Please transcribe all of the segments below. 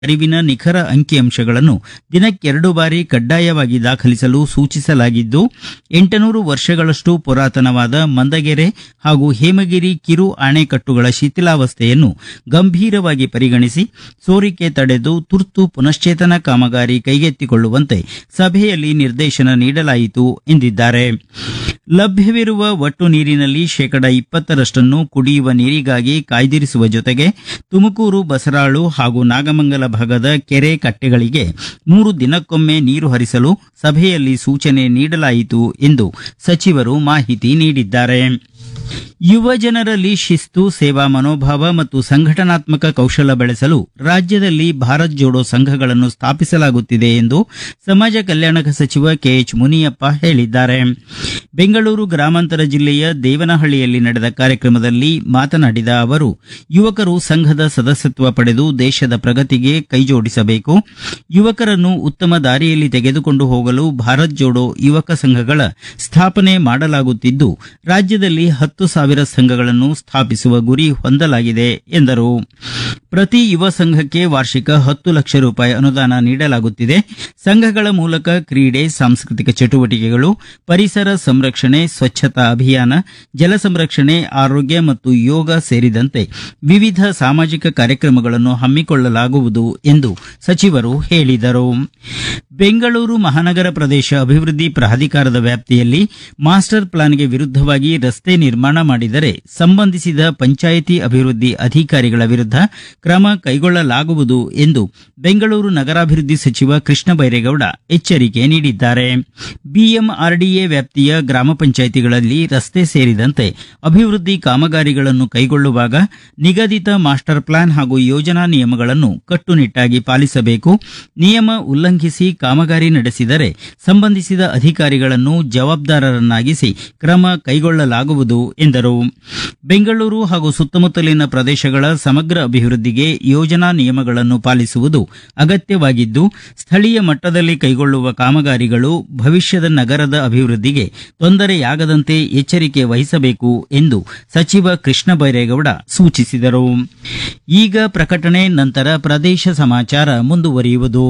ಅರಿವಿನ ನಿಖರ ಅಂಕಿಅಂಶಗಳನ್ನು ದಿನಕ್ಕೆರಡು ಬಾರಿ ಕಡ್ಡಾಯವಾಗಿ ದಾಖಲಿಸಲು ಸೂಚಿಸಲಾಗಿದ್ದು ಎಂಟುನೂರು ವರ್ಷಗಳಷ್ಟು ಪುರಾತನವಾದ ಮಂದಗೆರೆ ಹಾಗೂ ಹೇಮಗಿರಿ ಕಿರು ಅಣೆಕಟ್ಟುಗಳ ಶಿಥಿಲಾವಸ್ಥೆಯನ್ನು ಗಂಭೀರವಾಗಿ ಪರಿಗಣಿಸಿ ಸೋರಿಕೆ ತಡೆದು ತುರ್ತು ಪುನಶ್ಚೇತನ ಕಾಮಗಾರಿ ಕೈಗೆತ್ತಿಕೊಳ್ಳುವಂತೆ ಸಭೆಯಲ್ಲಿ ನಿರ್ದೇಶನ ನೀಡಲಾಯಿತು ಎಂದಿದ್ದಾರೆ ಲಭ್ಯವಿರುವ ಒಟ್ಟು ನೀರಿನಲ್ಲಿ ಶೇಕಡ ಇಪ್ಪತ್ತರಷ್ಟನ್ನು ಕುಡಿಯುವ ನೀರಿಗಾಗಿ ಕಾಯ್ದಿರಿಸುವ ಜೊತೆಗೆ ತುಮಕೂರು ಬಸರಾಳು ಹಾಗೂ ನಾಗಮಂಗಲ ಭಾಗದ ಕೆರೆ ಕಟ್ಟೆಗಳಿಗೆ ಮೂರು ದಿನಕ್ಕೊಮ್ಮೆ ನೀರು ಹರಿಸಲು ಸಭೆಯಲ್ಲಿ ಸೂಚನೆ ನೀಡಲಾಯಿತು ಎಂದು ಸಚಿವರು ಮಾಹಿತಿ ನೀಡಿದ್ದಾರೆ ಯುವ ಜನರಲ್ಲಿ ಶಿಸ್ತು ಸೇವಾ ಮನೋಭಾವ ಮತ್ತು ಸಂಘಟನಾತ್ಮಕ ಕೌಶಲ ಬೆಳೆಸಲು ರಾಜ್ಯದಲ್ಲಿ ಭಾರತ್ ಜೋಡೋ ಸಂಘಗಳನ್ನು ಸ್ಥಾಪಿಸಲಾಗುತ್ತಿದೆ ಎಂದು ಸಮಾಜ ಕಲ್ಯಾಣ ಸಚಿವ ಕೆಎಚ್ ಮುನಿಯಪ್ಪ ಹೇಳಿದ್ದಾರೆ ಬೆಂಗಳೂರು ಗ್ರಾಮಾಂತರ ಜಿಲ್ಲೆಯ ದೇವನಹಳ್ಳಿಯಲ್ಲಿ ನಡೆದ ಕಾರ್ಯಕ್ರಮದಲ್ಲಿ ಮಾತನಾಡಿದ ಅವರು ಯುವಕರು ಸಂಘದ ಸದಸ್ಯತ್ವ ಪಡೆದು ದೇಶದ ಪ್ರಗತಿಗೆ ಕೈಜೋಡಿಸಬೇಕು ಯುವಕರನ್ನು ಉತ್ತಮ ದಾರಿಯಲ್ಲಿ ತೆಗೆದುಕೊಂಡು ಹೋಗಲು ಭಾರತ್ ಜೋಡೋ ಯುವಕ ಸಂಘಗಳ ಸ್ಥಾಪನೆ ಮಾಡಲಾಗುತ್ತಿದ್ದು ರಾಜ್ಯದಲ್ಲಿ ಹತ್ತು ಸಾವಿರ ಸಂಘಗಳನ್ನು ಸ್ಥಾಪಿಸುವ ಗುರಿ ಹೊಂದಲಾಗಿದೆ ಎಂದರು ಪ್ರತಿ ಯುವ ಸಂಘಕ್ಕೆ ವಾರ್ಷಿಕ ಹತ್ತು ಲಕ್ಷ ರೂಪಾಯಿ ಅನುದಾನ ನೀಡಲಾಗುತ್ತಿದೆ ಸಂಘಗಳ ಮೂಲಕ ಕ್ರೀಡೆ ಸಾಂಸ್ಕೃತಿಕ ಚಟುವಟಿಕೆಗಳು ಪರಿಸರ ಸಂರಕ್ಷಣೆ ಸ್ವಚ್ಛತಾ ಅಭಿಯಾನ ಜಲ ಸಂರಕ್ಷಣೆ ಆರೋಗ್ಯ ಮತ್ತು ಯೋಗ ಸೇರಿದಂತೆ ವಿವಿಧ ಸಾಮಾಜಿಕ ಕಾರ್ಯಕ್ರಮಗಳನ್ನು ಹಮ್ಮಿಕೊಳ್ಳಲಾಗುವುದು ಎಂದು ಸಚಿವರು ಹೇಳಿದರು ಬೆಂಗಳೂರು ಮಹಾನಗರ ಪ್ರದೇಶ ಅಭಿವೃದ್ಧಿ ಪ್ರಾಧಿಕಾರದ ವ್ಯಾಪ್ತಿಯಲ್ಲಿ ಮಾಸ್ಟರ್ ಪ್ಲಾನ್ಗೆ ವಿರುದ್ಧವಾಗಿ ರಸ್ತೆ ನಿರ್ಮಾಣ ಮಾಡಿದರೆ ಸಂಬಂಧಿಸಿದ ಪಂಚಾಯಿತಿ ಅಭಿವೃದ್ಧಿ ಅಧಿಕಾರಿಗಳ ವಿರುದ್ಧ ಕ್ರಮ ಕೈಗೊಳ್ಳಲಾಗುವುದು ಎಂದು ಬೆಂಗಳೂರು ನಗರಾಭಿವೃದ್ಧಿ ಸಚಿವ ಕೃಷ್ಣ ಬೈರೇಗೌಡ ಎಚ್ಚರಿಕೆ ನೀಡಿದ್ದಾರೆ ಬಿಎಂಆರ್ಡಿಎ ವ್ಯಾಪ್ತಿಯ ಗ್ರಾಮ ಪಂಚಾಯಿತಿಗಳಲ್ಲಿ ರಸ್ತೆ ಸೇರಿದಂತೆ ಅಭಿವೃದ್ಧಿ ಕಾಮಗಾರಿಗಳನ್ನು ಕೈಗೊಳ್ಳುವಾಗ ನಿಗದಿತ ಮಾಸ್ಟರ್ ಪ್ಲಾನ್ ಹಾಗೂ ಯೋಜನಾ ನಿಯಮಗಳನ್ನು ಕಟ್ಟುನಿಟ್ಟಾಗಿ ಪಾಲಿಸಬೇಕು ನಿಯಮ ಉಲ್ಲಂಘಿಸಿ ಕಾಮಗಾರಿ ನಡೆಸಿದರೆ ಸಂಬಂಧಿಸಿದ ಅಧಿಕಾರಿಗಳನ್ನು ಜವಾಬ್ದಾರರನ್ನಾಗಿಸಿ ಕ್ರಮ ಕೈಗೊಳ್ಳಲಾಗುವುದು ಎಂದರು ಬೆಂಗಳೂರು ಹಾಗೂ ಸುತ್ತಮುತ್ತಲಿನ ಪ್ರದೇಶಗಳ ಸಮಗ್ರ ಅಭಿವೃದ್ಧಿಗೆ ಯೋಜನಾ ನಿಯಮಗಳನ್ನು ಪಾಲಿಸುವುದು ಅಗತ್ಯವಾಗಿದ್ದು ಸ್ಥಳೀಯ ಮಟ್ಟದಲ್ಲಿ ಕೈಗೊಳ್ಳುವ ಕಾಮಗಾರಿಗಳು ಭವಿಷ್ಯದ ನಗರದ ಅಭಿವೃದ್ಧಿಗೆ ತೊಂದರೆಯಾಗದಂತೆ ಎಚ್ಚರಿಕೆ ವಹಿಸಬೇಕು ಎಂದು ಸಚಿವ ಕೃಷ್ಣ ಬೈರೇಗೌಡ ಸೂಚಿಸಿದರು ಈಗ ಪ್ರಕಟಣೆ ನಂತರ ಪ್ರದೇಶ ಸಮಾಚಾರ ಮುಂದುವರಿಯುವುದು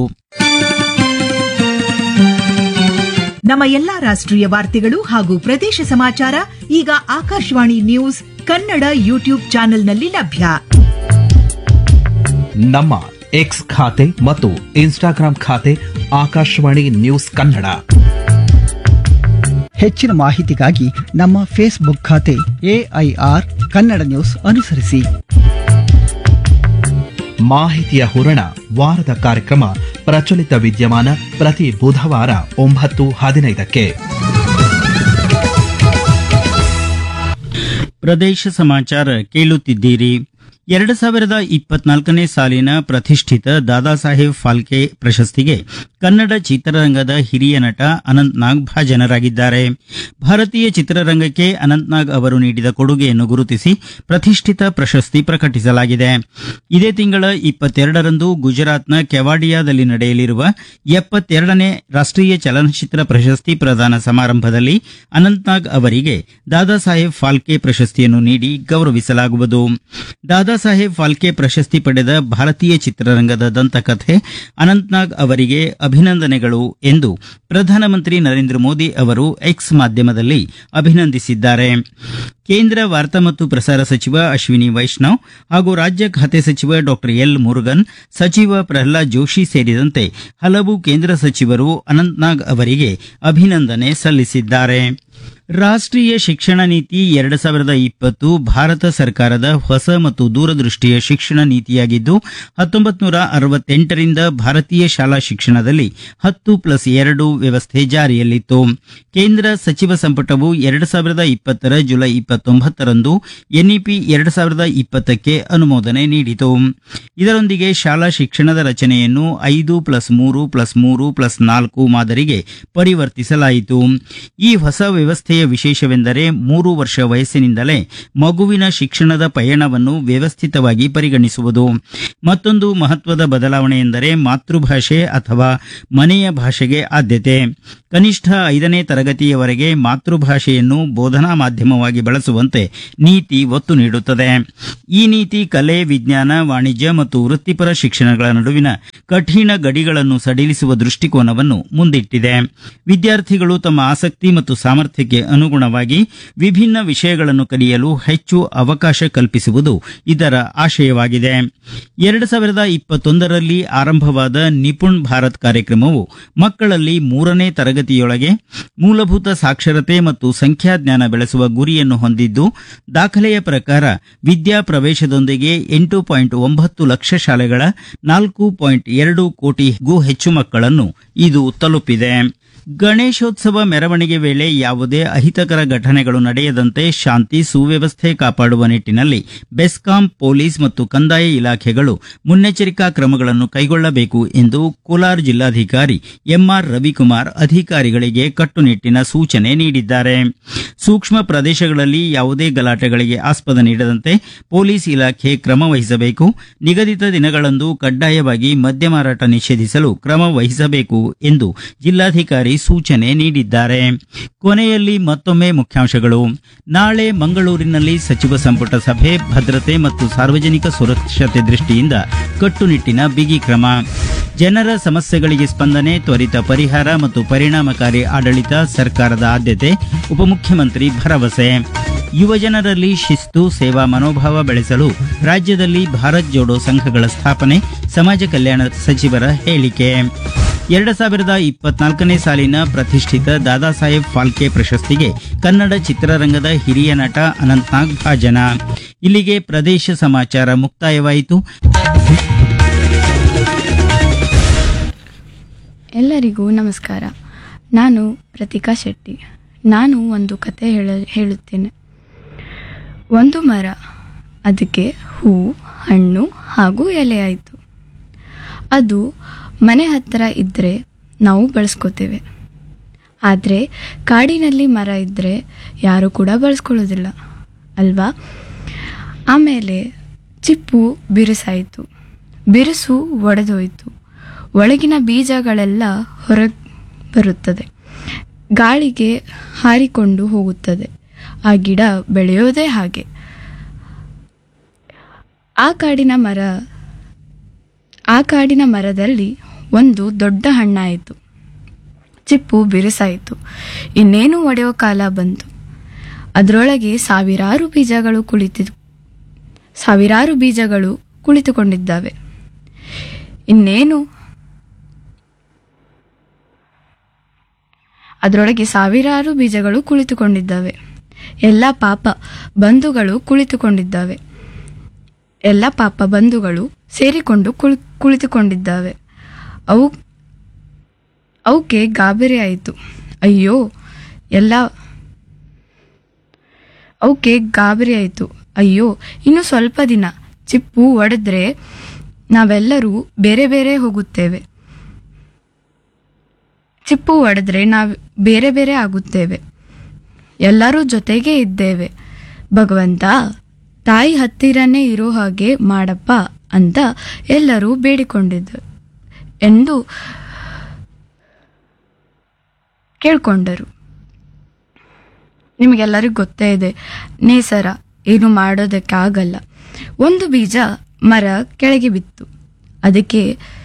ನಮ್ಮ ಎಲ್ಲಾ ರಾಷ್ಟ್ರೀಯ ವಾರ್ತೆಗಳು ಹಾಗೂ ಪ್ರದೇಶ ಸಮಾಚಾರ ಈಗ ಆಕಾಶವಾಣಿ ನ್ಯೂಸ್ ಕನ್ನಡ ಯೂಟ್ಯೂಬ್ ಚಾನೆಲ್ನಲ್ಲಿ ಲಭ್ಯ ನಮ್ಮ ಎಕ್ಸ್ ಖಾತೆ ಮತ್ತು ಇನ್ಸ್ಟಾಗ್ರಾಂ ಖಾತೆ ಆಕಾಶವಾಣಿ ನ್ಯೂಸ್ ಕನ್ನಡ ಹೆಚ್ಚಿನ ಮಾಹಿತಿಗಾಗಿ ನಮ್ಮ ಫೇಸ್ಬುಕ್ ಖಾತೆ ಎಐಆರ್ ಕನ್ನಡ ನ್ಯೂಸ್ ಅನುಸರಿಸಿ ಮಾಹಿತಿಯ ಹೂರಣ ವಾರದ ಕಾರ್ಯಕ್ರಮ ಪ್ರಚಲಿತ ವಿದ್ಯಮಾನ ಪ್ರತಿ ಬುಧವಾರ ಒಂಬತ್ತು ಹದಿನೈದಕ್ಕೆ ಪ್ರದೇಶ ಸಮಾಚಾರ ಕೇಳುತ್ತಿದ್ದೀರಿ ಎರಡು ಸಾವಿರದ ಇಪ್ಪತ್ನಾಲ್ಕನೇ ಸಾಲಿನ ಪ್ರತಿಷ್ಠಿತ ದಾದಾ ಸಾಹೇಬ್ ಫಾಲ್ಕೆ ಪ್ರಶಸ್ತಿಗೆ ಕನ್ನಡ ಚಿತ್ರರಂಗದ ಹಿರಿಯ ನಟ ಅನಂತ್ ನಾಗ್ ಭಾಜನರಾಗಿದ್ದಾರೆ ಭಾರತೀಯ ಚಿತ್ರರಂಗಕ್ಕೆ ಅನಂತ್ ನಾಗ್ ಅವರು ನೀಡಿದ ಕೊಡುಗೆಯನ್ನು ಗುರುತಿಸಿ ಪ್ರತಿಷ್ಠಿತ ಪ್ರಶಸ್ತಿ ಪ್ರಕಟಿಸಲಾಗಿದೆ ಇದೇ ತಿಂಗಳ ಇಪ್ಪತ್ತೆರಡರಂದು ಗುಜರಾತ್ನ ಕೆವಾಡಿಯಾದಲ್ಲಿ ನಡೆಯಲಿರುವ ಎಪ್ಪತ್ತೆರಡನೇ ರಾಷ್ಟ್ರೀಯ ಚಲನಚಿತ್ರ ಪ್ರಶಸ್ತಿ ಪ್ರದಾನ ಸಮಾರಂಭದಲ್ಲಿ ಅನಂತ್ನಾಗ್ ಅವರಿಗೆ ದಾದಾ ಸಾಹೇಬ್ ಫಾಲ್ಕೆ ಪ್ರಶಸ್ತಿಯನ್ನು ನೀಡಿ ಗೌರವಿಸಲಾಗುವುದು ದಾದಾ ಸಾಹೇಬ್ ಫಾಲ್ಕೆ ಪ್ರಶಸ್ತಿ ಪಡೆದ ಭಾರತೀಯ ಚಿತ್ರರಂಗದ ದಂತಕಥೆ ಅನಂತ್ನಾಗ್ ಅವರಿಗೆ ಅಭಿನಂದನೆಗಳು ಎಂದು ಪ್ರಧಾನಮಂತ್ರಿ ನರೇಂದ್ರ ಮೋದಿ ಅವರು ಎಕ್ಸ್ ಮಾಧ್ಯಮದಲ್ಲಿ ಅಭಿನಂದಿಸಿದ್ದಾರೆ ಕೇಂದ್ರ ವಾರ್ತಾ ಮತ್ತು ಪ್ರಸಾರ ಸಚಿವ ಅಶ್ವಿನಿ ವೈಷ್ಣವ್ ಹಾಗೂ ರಾಜ್ಯ ಖಾತೆ ಸಚಿವ ಡಾಕ್ಟರ್ ಎಲ್ ಮುರುಗನ್ ಸಚಿವ ಪ್ರಹ್ಲಾದ್ ಜೋಶಿ ಸೇರಿದಂತೆ ಹಲವು ಕೇಂದ್ರ ಸಚಿವರು ಅನಂತ್ನಾಗ್ ಅವರಿಗೆ ಅಭಿನಂದನೆ ಸಲ್ಲಿಸಿದ್ದಾರೆ ರಾಷ್ಟ್ರೀಯ ಶಿಕ್ಷಣ ನೀತಿ ಎರಡು ಸಾವಿರದ ಇಪ್ಪತ್ತು ಭಾರತ ಸರ್ಕಾರದ ಹೊಸ ಮತ್ತು ದೂರದೃಷ್ಟಿಯ ಶಿಕ್ಷಣ ನೀತಿಯಾಗಿದ್ದು ಹತ್ತೊಂಬತ್ತು ನೂರ ಅರವತ್ತೆಂಟರಿಂದ ಭಾರತೀಯ ಶಾಲಾ ಶಿಕ್ಷಣದಲ್ಲಿ ಹತ್ತು ಪ್ಲಸ್ ಎರಡು ವ್ಯವಸ್ಥೆ ಜಾರಿಯಲ್ಲಿತ್ತು ಕೇಂದ್ರ ಸಚಿವ ಸಂಪುಟವು ಎರಡು ಸಾವಿರದ ಇಪ್ಪತ್ತರ ಜುಲೈ ಇಪ್ಪತ್ತೊಂಬತ್ತರಂದು ಎನ್ಇಪಿ ಎರಡು ಸಾವಿರದ ಇಪ್ಪತ್ತಕ್ಕೆ ಅನುಮೋದನೆ ನೀಡಿತು ಇದರೊಂದಿಗೆ ಶಾಲಾ ಶಿಕ್ಷಣದ ರಚನೆಯನ್ನು ಐದು ಪ್ಲಸ್ ಮೂರು ಪ್ಲಸ್ ಮೂರು ಪ್ಲಸ್ ನಾಲ್ಕು ಮಾದರಿಗೆ ಪರಿವರ್ತಿಸಲಾಯಿತು ಈ ಹೊಸ ವ್ಯವಸ್ಥೆಯ ವ್ಯವಸ್ಥೆಯ ವಿಶೇಷವೆಂದರೆ ಮೂರು ವರ್ಷ ವಯಸ್ಸಿನಿಂದಲೇ ಮಗುವಿನ ಶಿಕ್ಷಣದ ಪಯಣವನ್ನು ವ್ಯವಸ್ಥಿತವಾಗಿ ಪರಿಗಣಿಸುವುದು ಮತ್ತೊಂದು ಮಹತ್ವದ ಬದಲಾವಣೆ ಎಂದರೆ ಮಾತೃಭಾಷೆ ಅಥವಾ ಮನೆಯ ಭಾಷೆಗೆ ಆದ್ಯತೆ ಕನಿಷ್ಠ ಐದನೇ ತರಗತಿಯವರೆಗೆ ಮಾತೃಭಾಷೆಯನ್ನು ಬೋಧನಾ ಮಾಧ್ಯಮವಾಗಿ ಬಳಸುವಂತೆ ನೀತಿ ಒತ್ತು ನೀಡುತ್ತದೆ ಈ ನೀತಿ ಕಲೆ ವಿಜ್ಞಾನ ವಾಣಿಜ್ಯ ಮತ್ತು ವೃತ್ತಿಪರ ಶಿಕ್ಷಣಗಳ ನಡುವಿನ ಕಠಿಣ ಗಡಿಗಳನ್ನು ಸಡಿಲಿಸುವ ದೃಷ್ಟಿಕೋನವನ್ನು ಮುಂದಿಟ್ಟಿದೆ ವಿದ್ಯಾರ್ಥಿಗಳು ತಮ್ಮ ಆಸಕ್ತಿ ಮತ್ತು ಸಾಮರ್ಥ್ಯಕ್ಕೆ ಅನುಗುಣವಾಗಿ ವಿಭಿನ್ನ ವಿಷಯಗಳನ್ನು ಕಲಿಯಲು ಹೆಚ್ಚು ಅವಕಾಶ ಕಲ್ಪಿಸುವುದು ಇದರ ಆಶಯವಾಗಿದೆ ಎರಡು ಸಾವಿರದ ಇಪ್ಪತ್ತೊಂದರಲ್ಲಿ ಆರಂಭವಾದ ನಿಪುಣ್ ಭಾರತ್ ಕಾರ್ಯಕ್ರಮವು ಮಕ್ಕಳಲ್ಲಿ ಮೂರನೇ ತರಗತಿಯೊಳಗೆ ಮೂಲಭೂತ ಸಾಕ್ಷರತೆ ಮತ್ತು ಸಂಖ್ಯಾಜ್ಞಾನ ಬೆಳೆಸುವ ಗುರಿಯನ್ನು ಹೊಂದಿದ್ದು ದಾಖಲೆಯ ಪ್ರಕಾರ ವಿದ್ಯಾ ಪ್ರವೇಶದೊಂದಿಗೆ ಎಂಟು ಪಾಯಿಂಟ್ ಒಂಬತ್ತು ಲಕ್ಷ ಶಾಲೆಗಳ ನಾಲ್ಕು ಪಾಯಿಂಟ್ ಎರಡು ಕೋಟಿಗೂ ಹೆಚ್ಚು ಮಕ್ಕಳನ್ನು ಇದು ತಲುಪಿದೆ ಗಣೇಶೋತ್ಸವ ಮೆರವಣಿಗೆ ವೇಳೆ ಯಾವುದೇ ಅಹಿತಕರ ಘಟನೆಗಳು ನಡೆಯದಂತೆ ಶಾಂತಿ ಸುವ್ಯವಸ್ಥೆ ಕಾಪಾಡುವ ನಿಟ್ಟಿನಲ್ಲಿ ಬೆಸ್ಕಾಂ ಪೊಲೀಸ್ ಮತ್ತು ಕಂದಾಯ ಇಲಾಖೆಗಳು ಮುನ್ನೆಚ್ಚರಿಕಾ ಕ್ರಮಗಳನ್ನು ಕೈಗೊಳ್ಳಬೇಕು ಎಂದು ಕೋಲಾರ ಜಿಲ್ಲಾಧಿಕಾರಿ ಎಂಆರ್ ರವಿಕುಮಾರ್ ಅಧಿಕಾರಿಗಳಿಗೆ ಕಟ್ಟುನಿಟ್ಟಿನ ಸೂಚನೆ ನೀಡಿದ್ದಾರೆ ಸೂಕ್ಷ್ಮ ಪ್ರದೇಶಗಳಲ್ಲಿ ಯಾವುದೇ ಗಲಾಟೆಗಳಿಗೆ ಆಸ್ಪದ ನೀಡದಂತೆ ಪೊಲೀಸ್ ಇಲಾಖೆ ಕ್ರಮ ವಹಿಸಬೇಕು ನಿಗದಿತ ದಿನಗಳಂದು ಕಡ್ಡಾಯವಾಗಿ ಮದ್ಯ ಮಾರಾಟ ನಿಷೇಧಿಸಲು ಕ್ರಮ ವಹಿಸಬೇಕು ಎಂದು ಜಿಲ್ಲಾಧಿಕಾರಿ ಸೂಚನೆ ನೀಡಿದ್ದಾರೆ ಕೊನೆಯಲ್ಲಿ ಮತ್ತೊಮ್ಮೆ ಮುಖ್ಯಾಂಶಗಳು ನಾಳೆ ಮಂಗಳೂರಿನಲ್ಲಿ ಸಚಿವ ಸಂಪುಟ ಸಭೆ ಭದ್ರತೆ ಮತ್ತು ಸಾರ್ವಜನಿಕ ಸುರಕ್ಷತೆ ದೃಷ್ಟಿಯಿಂದ ಕಟ್ಟುನಿಟ್ಟಿನ ಬಿಗಿ ಕ್ರಮ ಜನರ ಸಮಸ್ಯೆಗಳಿಗೆ ಸ್ಪಂದನೆ ತ್ವರಿತ ಪರಿಹಾರ ಮತ್ತು ಪರಿಣಾಮಕಾರಿ ಆಡಳಿತ ಸರ್ಕಾರದ ಆದ್ಯತೆ ಉಪಮುಖ್ಯಮಂತ್ರಿ ಭರವಸೆ ಯುವಜನರಲ್ಲಿ ಶಿಸ್ತು ಸೇವಾ ಮನೋಭಾವ ಬೆಳೆಸಲು ರಾಜ್ಯದಲ್ಲಿ ಭಾರತ್ ಜೋಡೋ ಸಂಘಗಳ ಸ್ಥಾಪನೆ ಸಮಾಜ ಕಲ್ಯಾಣ ಸಚಿವರ ಹೇಳಿಕೆ ಎರಡು ಸಾವಿರದ ಇಪ್ಪತ್ನಾಲ್ಕನೇ ಸಾಲಿನ ಪ್ರತಿಷ್ಠಿತ ದಾದಾ ಸಾಹೇಬ್ ಫಾಲ್ಕೆ ಪ್ರಶಸ್ತಿಗೆ ಕನ್ನಡ ಚಿತ್ರರಂಗದ ಹಿರಿಯ ನಟ ಅನಂತ್ನಾಗ್ ಭಾಜನ ಇಲ್ಲಿಗೆ ಪ್ರದೇಶ ಸಮಾಚಾರ ಮುಕ್ತಾಯವಾಯಿತು ಎಲ್ಲರಿಗೂ ನಮಸ್ಕಾರ ನಾನು ಪ್ರತಿಕಾ ಶೆಟ್ಟಿ ನಾನು ಒಂದು ಕತೆ ಹೇಳ ಹೇಳುತ್ತೇನೆ ಒಂದು ಮರ ಅದಕ್ಕೆ ಹೂ ಹಣ್ಣು ಹಾಗೂ ಎಲೆ ಆಯಿತು ಅದು ಮನೆ ಹತ್ತಿರ ಇದ್ದರೆ ನಾವು ಬಳಸ್ಕೋತೇವೆ ಆದರೆ ಕಾಡಿನಲ್ಲಿ ಮರ ಇದ್ದರೆ ಯಾರು ಕೂಡ ಬಳಸ್ಕೊಳ್ಳೋದಿಲ್ಲ ಅಲ್ವಾ ಆಮೇಲೆ ಚಿಪ್ಪು ಬಿರುಸಾಯಿತು ಬಿರುಸು ಒಡೆದೋಯಿತು ಒಳಗಿನ ಬೀಜಗಳೆಲ್ಲ ಹೊರಗೆ ಬರುತ್ತದೆ ಗಾಳಿಗೆ ಹಾರಿಕೊಂಡು ಹೋಗುತ್ತದೆ ಆ ಗಿಡ ಬೆಳೆಯೋದೇ ಹಾಗೆ ಆ ಕಾಡಿನ ಮರ ಆ ಕಾಡಿನ ಮರದಲ್ಲಿ ಒಂದು ದೊಡ್ಡ ಹಣ್ಣಾಯಿತು ಚಿಪ್ಪು ಬಿರುಸಾಯಿತು ಇನ್ನೇನು ಒಡೆಯೋ ಕಾಲ ಬಂತು ಅದರೊಳಗೆ ಸಾವಿರಾರು ಬೀಜಗಳು ಕುಳಿತು ಸಾವಿರಾರು ಬೀಜಗಳು ಕುಳಿತುಕೊಂಡಿದ್ದಾವೆ ಇನ್ನೇನು ಅದರೊಳಗೆ ಸಾವಿರಾರು ಬೀಜಗಳು ಕುಳಿತುಕೊಂಡಿದ್ದಾವೆ ಎಲ್ಲ ಪಾಪ ಬಂಧುಗಳು ಕುಳಿತುಕೊಂಡಿದ್ದಾವೆ ಎಲ್ಲ ಪಾಪ ಬಂಧುಗಳು ಸೇರಿಕೊಂಡು ಕುಳಿ ಕುಳಿತುಕೊಂಡಿದ್ದಾವೆ ಅವು ಅವಕ್ಕೆ ಗಾಬರಿ ಆಯಿತು ಅಯ್ಯೋ ಎಲ್ಲ ಅವಕ್ಕೆ ಗಾಬರಿ ಆಯಿತು ಅಯ್ಯೋ ಇನ್ನು ಸ್ವಲ್ಪ ದಿನ ಚಿಪ್ಪು ಒಡೆದ್ರೆ ನಾವೆಲ್ಲರೂ ಬೇರೆ ಬೇರೆ ಹೋಗುತ್ತೇವೆ ಚಿಪ್ಪು ಒಡೆದ್ರೆ ನಾವು ಬೇರೆ ಬೇರೆ ಆಗುತ್ತೇವೆ ಎಲ್ಲರೂ ಜೊತೆಗೇ ಇದ್ದೇವೆ ಭಗವಂತ ತಾಯಿ ಹತ್ತಿರನೇ ಇರೋ ಹಾಗೆ ಮಾಡಪ್ಪ ಅಂತ ಎಲ್ಲರೂ ಬೇಡಿಕೊಂಡಿದ್ದರು ಎಂದು ಕೇಳ್ಕೊಂಡರು ನಿಮಗೆಲ್ಲರಿಗೂ ಗೊತ್ತೇ ಇದೆ ನೇಸರ ಏನು ಮಾಡೋದಕ್ಕೆ ಆಗಲ್ಲ ಒಂದು ಬೀಜ ಮರ ಕೆಳಗೆ ಬಿತ್ತು ಅದಕ್ಕೆ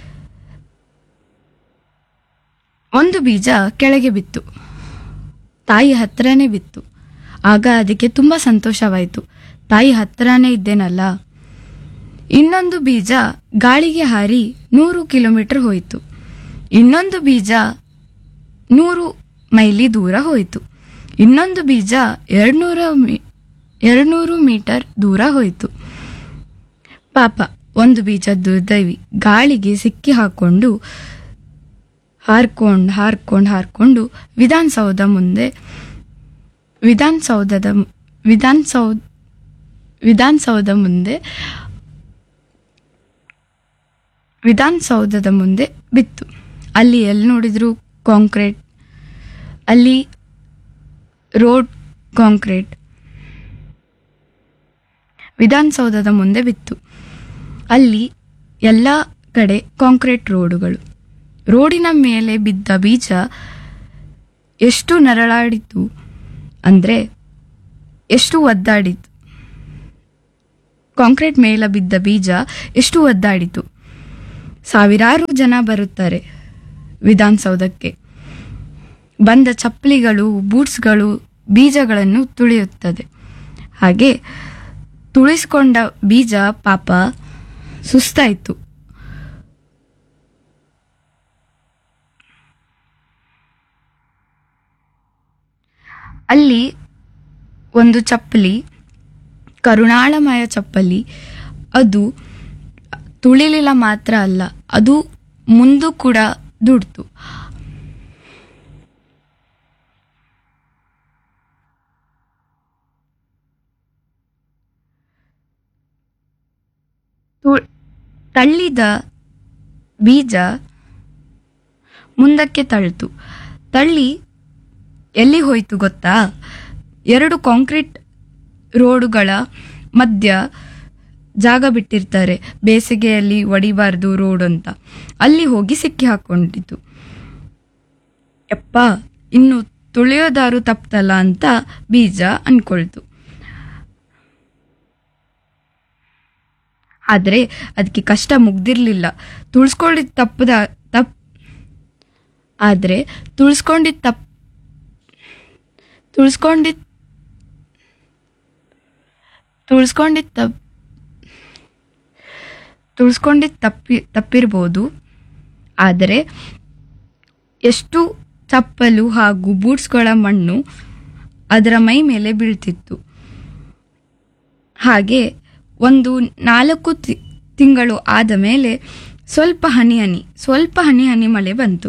ಒಂದು ಬೀಜ ಕೆಳಗೆ ಬಿತ್ತು ತಾಯಿ ಹತ್ರನೇ ಬಿತ್ತು ಆಗ ಅದಕ್ಕೆ ತುಂಬ ಸಂತೋಷವಾಯಿತು ತಾಯಿ ಹತ್ರನೇ ಇದ್ದೇನಲ್ಲ ಇನ್ನೊಂದು ಬೀಜ ಗಾಳಿಗೆ ಹಾರಿ ನೂರು ಕಿಲೋಮೀಟರ್ ಹೋಯಿತು ಇನ್ನೊಂದು ಬೀಜ ನೂರು ಮೈಲಿ ದೂರ ಹೋಯಿತು ಇನ್ನೊಂದು ಬೀಜ ಎರಡ್ನೂರ ಮೀ ಎರಡ್ನೂರು ಮೀಟರ್ ದೂರ ಹೋಯಿತು ಪಾಪ ಒಂದು ಬೀಜ ದುರ್ದೈವಿ ಗಾಳಿಗೆ ಸಿಕ್ಕಿ ಹಾಕೊಂಡು ಹಾರ್ಕೊಂಡು ಹಾರ್ಕೊಂಡು ಹಾರ್ಕೊಂಡು ವಿಧಾನಸೌಧ ಮುಂದೆ ವಿಧಾನಸೌಧದ ವಿಧಾನಸೌಧ ವಿಧಾನಸೌಧ ಮುಂದೆ ವಿಧಾನಸೌಧದ ಮುಂದೆ ಬಿತ್ತು ಅಲ್ಲಿ ಎಲ್ಲಿ ನೋಡಿದ್ರು ಕಾಂಕ್ರೀಟ್ ಅಲ್ಲಿ ರೋಡ್ ಕಾಂಕ್ರೀಟ್ ವಿಧಾನಸೌಧದ ಮುಂದೆ ಬಿತ್ತು ಅಲ್ಲಿ ಎಲ್ಲ ಕಡೆ ಕಾಂಕ್ರೀಟ್ ರೋಡುಗಳು ರೋಡಿನ ಮೇಲೆ ಬಿದ್ದ ಬೀಜ ಎಷ್ಟು ನರಳಾಡಿತು ಅಂದರೆ ಎಷ್ಟು ಒದ್ದಾಡಿತು ಕಾಂಕ್ರೀಟ್ ಮೇಲೆ ಬಿದ್ದ ಬೀಜ ಎಷ್ಟು ಒದ್ದಾಡಿತು ಸಾವಿರಾರು ಜನ ಬರುತ್ತಾರೆ ವಿಧಾನಸೌಧಕ್ಕೆ ಬಂದ ಚಪ್ಪಲಿಗಳು ಬೂಟ್ಸ್ಗಳು ಬೀಜಗಳನ್ನು ತುಳಿಯುತ್ತದೆ ಹಾಗೆ ತುಳಿಸ್ಕೊಂಡ ಬೀಜ ಪಾಪ ಸುಸ್ತಾಯಿತು ಅಲ್ಲಿ ಒಂದು ಚಪ್ಪಲಿ ಕರುಣಾಳಮಯ ಚಪ್ಪಲಿ ಅದು ತುಳಿಲಿಲ್ಲ ಮಾತ್ರ ಅಲ್ಲ ಅದು ಮುಂದೂ ಕೂಡ ದುಡ್ತು ತು- ತಳ್ಳಿದ ಬೀಜ ಮುಂದಕ್ಕೆ ತಳ್ಳಿತು ತಳ್ಳಿ ಎಲ್ಲಿ ಹೋಯ್ತು ಗೊತ್ತಾ ಎರಡು ಕಾಂಕ್ರೀಟ್ ರೋಡುಗಳ ಮಧ್ಯ ಜಾಗ ಬಿಟ್ಟಿರ್ತಾರೆ ಬೇಸಿಗೆಯಲ್ಲಿ ಒಡಿಬಾರ್ದು ರೋಡ್ ಅಂತ ಅಲ್ಲಿ ಹೋಗಿ ಸಿಕ್ಕಿ ಹಾಕೊಂಡಿತು ಯಪ್ಪ ಇನ್ನು ತುಳಿಯೋದಾರು ತಪ್ತಲ್ಲ ಅಂತ ಬೀಜ ಅನ್ಕೊಳ್ತು ಆದರೆ ಅದಕ್ಕೆ ಕಷ್ಟ ಮುಗ್ದಿರ್ಲಿಲ್ಲ ತುಳ್ಸ್ಕೊಂಡಿದ್ ತಪ್ಪದ ತಪ್ ಆದರೆ ತುಳ್ಸ್ಕೊಂಡಿದ್ ತಪ್ ತುಳ್ಸ್ಕೊಂಡಿದ್ ತುಳ್ಸ್ಕೊಂಡಿದ್ ತಪ್ ತುಳ್ಸ್ಕೊಂಡಿದ್ ತಪ್ಪಿ ತಪ್ಪಿರ್ಬೋದು ಆದರೆ ಎಷ್ಟು ಚಪ್ಪಲು ಹಾಗೂ ಬೂಟ್ಸ್ಗಳ ಮಣ್ಣು ಅದರ ಮೈ ಮೇಲೆ ಬೀಳ್ತಿತ್ತು ಹಾಗೆ ಒಂದು ನಾಲ್ಕು ತಿ- ತಿಂಗಳು ಆದ ಮೇಲೆ ಸ್ವಲ್ಪ ಹನಿ ಹನಿ ಸ್ವಲ್ಪ ಹನಿ ಹನಿ ಮಳೆ ಬಂತು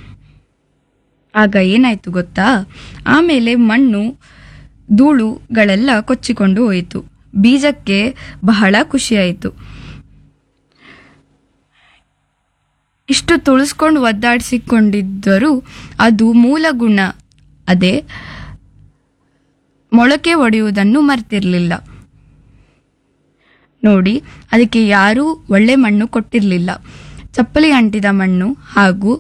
ಆಗ ಏನಾಯ್ತು ಗೊತ್ತಾ ಆಮೇಲೆ ಮಣ್ಣು ಧೂಳುಗಳೆಲ್ಲ ಕೊಚ್ಚಿಕೊಂಡು ಹೋಯಿತು ಬೀಜಕ್ಕೆ ಬಹಳ ಖುಷಿಯಾಯಿತು ಇಷ್ಟು ತುಳಿಸ್ಕೊಂಡು ಒದ್ದಾಡಿಸಿಕೊಂಡಿದ್ದರೂ ಅದು ಮೂಲ ಗುಣ ಅದೇ ಮೊಳಕೆ ಒಡೆಯುವುದನ್ನು ಮರ್ತಿರ್ಲಿಲ್ಲ ನೋಡಿ ಅದಕ್ಕೆ ಯಾರೂ ಒಳ್ಳೆ ಮಣ್ಣು ಕೊಟ್ಟಿರಲಿಲ್ಲ ಚಪ್ಪಲಿ ಅಂಟಿದ ಮಣ್ಣು ಹಾಗೂ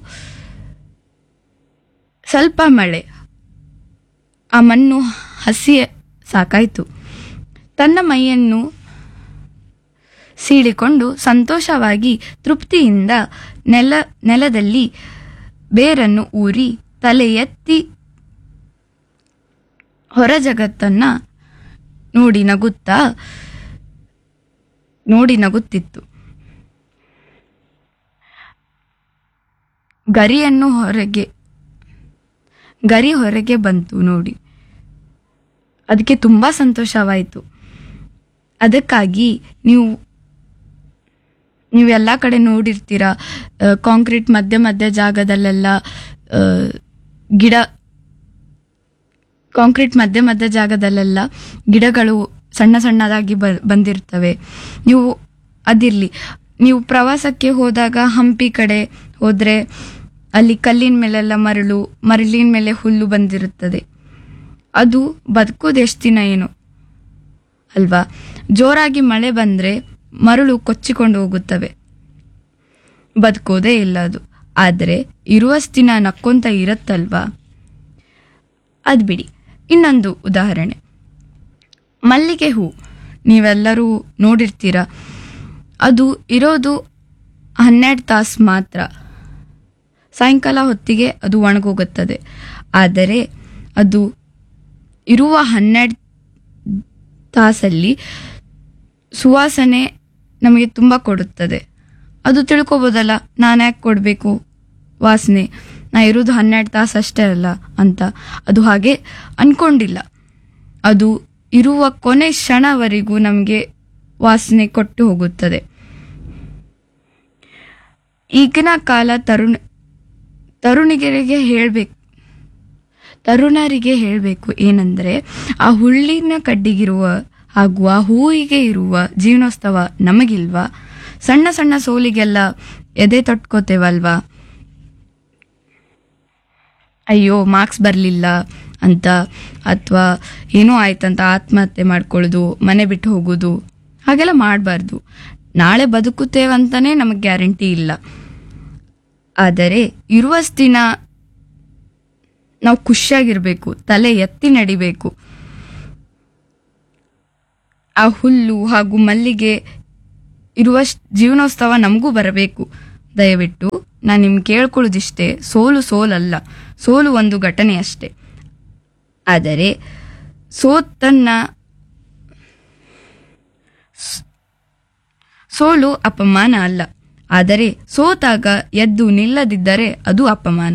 ಸ್ವಲ್ಪ ಮಳೆ ಆ ಮಣ್ಣು ಹಸಿ ಸಾಕಾಯಿತು ತನ್ನ ಮೈಯನ್ನು ಸೀಳಿಕೊಂಡು ಸಂತೋಷವಾಗಿ ತೃಪ್ತಿಯಿಂದ ನೆಲ ನೆಲದಲ್ಲಿ ಬೇರನ್ನು ಊರಿ ತಲೆ ಎತ್ತಿ ಹೊರ ಜಗತ್ತನ್ನ ನೋಡಿ ನಗುತ್ತಾ ನೋಡಿ ನಗುತ್ತಿತ್ತು ಗರಿಯನ್ನು ಹೊರಗೆ ಗರಿ ಹೊರಗೆ ಬಂತು ನೋಡಿ ಅದಕ್ಕೆ ತುಂಬ ಸಂತೋಷವಾಯಿತು ಅದಕ್ಕಾಗಿ ನೀವು ನೀವು ಎಲ್ಲ ಕಡೆ ನೋಡಿರ್ತೀರ ಆ, ಕಾಂಕ್ರೀಟ್ ಮಧ್ಯ ಮಧ್ಯ ಜಾಗದಲ್ಲೆಲ್ಲ ಆ, ಗಿಡ ಕಾಂಕ್ರೀಟ್ ಮಧ್ಯ ಮಧ್ಯ ಜಾಗದಲ್ಲೆಲ್ಲ ಗಿಡಗಳು ಸಣ್ಣ ಸಣ್ಣದಾಗಿ ಬ ಬಂದಿರ್ತವೆ ನೀವು ಅದಿರಲಿ ನೀವು ಪ್ರವಾಸಕ್ಕೆ ಹೋದಾಗ ಹಂಪಿ ಕಡೆ ಹೋದರೆ ಅಲ್ಲಿ ಕಲ್ಲಿನ ಮೇಲೆಲ್ಲ ಮರಳು ಮರಳಿನ ಮೇಲೆ ಹುಲ್ಲು ಬಂದಿರುತ್ತದೆ ಅದು ಬದುಕೋದು ಎಷ್ಟು ದಿನ ಏನು ಅಲ್ವಾ ಜೋರಾಗಿ ಮಳೆ ಬಂದರೆ ಮರಳು ಕೊಚ್ಚಿಕೊಂಡು ಹೋಗುತ್ತವೆ ಬದುಕೋದೇ ಇಲ್ಲ ಅದು ಆದರೆ ಇರುವಷ್ಟು ದಿನ ನಕ್ಕೊಂತ ಇರತ್ತಲ್ವಾ ಅದು ಬಿಡಿ ಇನ್ನೊಂದು ಉದಾಹರಣೆ ಮಲ್ಲಿಗೆ ಹೂ ನೀವೆಲ್ಲರೂ ನೋಡಿರ್ತೀರ ಅದು ಇರೋದು ಹನ್ನೆರಡು ತಾಸು ಮಾತ್ರ ಸಾಯಂಕಾಲ ಹೊತ್ತಿಗೆ ಅದು ಒಣಗೋಗುತ್ತದೆ ಆದರೆ ಅದು ಇರುವ ಹನ್ನೆರಡು ತಾಸಲ್ಲಿ ಸುವಾಸನೆ ನಮಗೆ ತುಂಬ ಕೊಡುತ್ತದೆ ಅದು ತಿಳ್ಕೊಬೋದಲ್ಲ ನಾನು ಯಾಕೆ ಕೊಡಬೇಕು ವಾಸನೆ ನಾ ಇರೋದು ಹನ್ನೆರಡು ತಾಸು ಅಷ್ಟೇ ಅಲ್ಲ ಅಂತ ಅದು ಹಾಗೆ ಅನ್ಕೊಂಡಿಲ್ಲ ಅದು ಇರುವ ಕೊನೆ ಕ್ಷಣವರೆಗೂ ನಮಗೆ ವಾಸನೆ ಕೊಟ್ಟು ಹೋಗುತ್ತದೆ ಈಗಿನ ಕಾಲ ತರುಣ ತರುಣಿಗರಿಗೆ ಹೇಳಬೇಕು ತರುಣರಿಗೆ ಹೇಳಬೇಕು ಏನಂದ್ರೆ ಆ ಹುಳ್ಳಿನ ಕಡ್ಡಿಗಿರುವ ಹಾಗೂ ಆ ಹೂವಿಗೆ ಇರುವ ಜೀವನೋತ್ಸವ ನಮಗಿಲ್ವಾ ಸಣ್ಣ ಸಣ್ಣ ಸೋಲಿಗೆಲ್ಲ ಎದೆ ತೊಟ್ಕೋತೇವಲ್ವಾ ಅಯ್ಯೋ ಮಾರ್ಕ್ಸ್ ಬರಲಿಲ್ಲ ಅಂತ ಅಥವಾ ಏನೋ ಆಯ್ತಂತ ಆತ್ಮಹತ್ಯೆ ಮಾಡ್ಕೊಳ್ಳೋದು ಮನೆ ಬಿಟ್ಟು ಹೋಗೋದು ಹಾಗೆಲ್ಲ ಮಾಡಬಾರ್ದು ನಾಳೆ ಬದುಕುತ್ತೇವಂತಾನೆ ನಮಗೆ ಗ್ಯಾರಂಟಿ ಇಲ್ಲ ಆದರೆ ಇರುವಷ್ಟು ದಿನ ನಾವು ಖುಷಿಯಾಗಿರ್ಬೇಕು ತಲೆ ಎತ್ತಿ ನಡಿಬೇಕು ಆ ಹುಲ್ಲು ಹಾಗೂ ಮಲ್ಲಿಗೆ ಇರುವಷ್ಟು ಜೀವನೋತ್ಸವ ನಮಗೂ ಬರಬೇಕು ದಯವಿಟ್ಟು ನಾನು ನಿಮ್ಗೆ ಕೇಳ್ಕೊಳ್ಳೋದಿಷ್ಟೇ ಸೋಲು ಸೋಲಲ್ಲ ಸೋಲು ಒಂದು ಘಟನೆ ಅಷ್ಟೇ ಆದರೆ ಸೋತನ್ನ ಸ್- ಸೋಲು ಅಪಮಾನ ಅಲ್ಲ ಆದರೆ ಸೋತಾಗ ಎದ್ದು ನಿಲ್ಲದಿದ್ದರೆ ಅದು ಅಪಮಾನ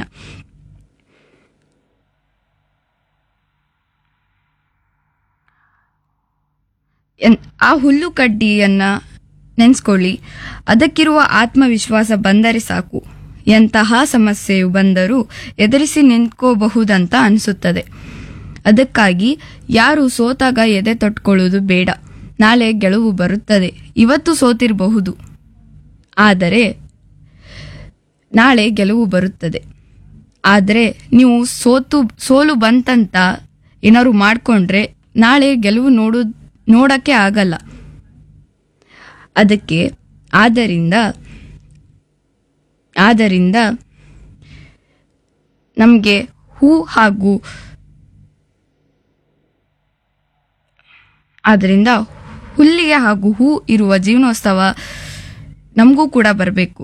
ಎನ್- ಆ ಹುಲ್ಲು ಕಡ್ಡಿಯನ್ನ ನೆನೆಸ್ಕೊಳ್ಳಿ ಅದಕ್ಕಿರುವ ಆತ್ಮವಿಶ್ವಾಸ ಬಂದರೆ ಸಾಕು ಎಂತಹ ಸಮಸ್ಯೆಯು ಬಂದರೂ ಎದುರಿಸಿ ನಿಂತ್ಕೋಬಹುದಂತ ಅನಿಸುತ್ತದೆ ಅದಕ್ಕಾಗಿ ಯಾರು ಸೋತಾಗ ಎದೆ ತೊಟ್ಕೊಳ್ಳೋದು ಬೇಡ ನಾಳೆ ಗೆಲುವು ಬರುತ್ತದೆ ಇವತ್ತು ಸೋತಿರಬಹುದು ಆದರೆ ನಾಳೆ ಗೆಲುವು ಬರುತ್ತದೆ ಆದರೆ ನೀವು ಸೋತು ಸೋಲು ಬಂತಂತ ಏನಾದ್ರು ಮಾಡಿಕೊಂಡ್ರೆ ನಾಳೆ ಗೆಲುವು ನೋಡು ನೋಡಕ್ಕೆ ಆಗಲ್ಲ ಅದಕ್ಕೆ ಆದ್ದರಿಂದ ಆದ್ದರಿಂದ ನಮಗೆ ಹೂ ಹಾಗೂ ಆದ್ದರಿಂದ ಹುಲ್ಲಿಗೆ ಹಾಗೂ ಹೂ ಇರುವ ಜೀವನೋತ್ಸವ ನಮಗೂ ಕೂಡ ಬರಬೇಕು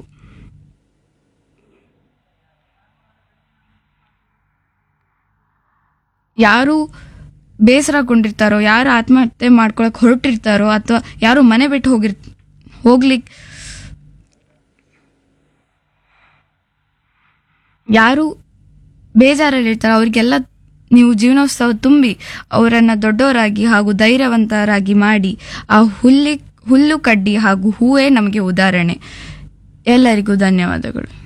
ಯಾರು ಬೇಸರಗೊಂಡಿರ್ತಾರೋ ಯಾರು ಆತ್ಮಹತ್ಯೆ ಮಾಡ್ಕೊಳಕ್ ಹೊರಟಿರ್ತಾರೋ ಅಥವಾ ಯಾರು ಮನೆ ಬಿಟ್ಟು ಹೋಗಿರ್ ಹೋಗ್ಲಿಕ್ ಯಾರು ಬೇಜಾರಲ್ಲಿರ್ತಾರೋ ಅವ್ರಿಗೆಲ್ಲ ನೀವು ಜೀವನೋತ್ಸವ ತುಂಬಿ ಅವರನ್ನ ದೊಡ್ಡವರಾಗಿ ಹಾಗೂ ಧೈರ್ಯವಂತರಾಗಿ ಮಾಡಿ ಆ ಹುಲ್ಲಿ ಹುಲ್ಲು ಕಡ್ಡಿ ಹಾಗೂ ಹೂವೇ ನಮಗೆ ಉದಾಹರಣೆ ಎಲ್ಲರಿಗೂ ಧನ್ಯವಾದಗಳು